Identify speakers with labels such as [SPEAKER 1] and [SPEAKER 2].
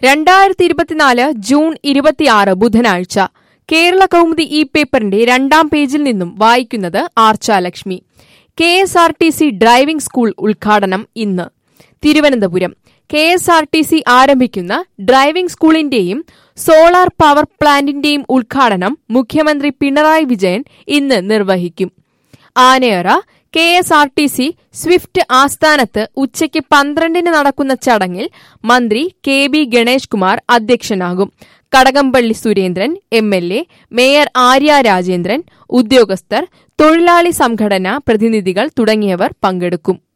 [SPEAKER 1] രണ്ടായിരത്തി ഇരുപത്തിനാല് ജൂൺ ഇരുപത്തിയാറ് ബുധനാഴ്ച കേരള കൗമുദി ഈ പേപ്പറിന്റെ രണ്ടാം പേജിൽ നിന്നും വായിക്കുന്നത് Archalakshmi K S R T C driving school ഉദ്ഘാടനം ഇന്ന് Thiruvananthapuram K S R T C ആരംഭിക്കുന്ന ഡ്രൈവിംഗ് സ്കൂളിന്റെയും സോളാർ പവർ പ്ലാന്റിന്റെയും ഉദ്ഘാടനം മുഖ്യമന്ത്രി പിണറായി വിജയൻ ഇന്ന് നിർവഹിക്കും Anayara K S R T C swift ആസ്ഥാനത്ത് ഉച്ചയ്ക്ക് പന്ത്രണ്ടിന് നടക്കുന്ന ചടങ്ങിൽ മന്ത്രി കെ ബി ഗണേഷ് കുമാർ അധ്യക്ഷനാകും Kadakampally Surendran M L A mayor Arya Rajendran ഉദ്യോഗസ്ഥർ തൊഴിലാളി സംഘടനാ പ്രതിനിധികൾ തുടങ്ങിയവർ പങ്കെടുക്കും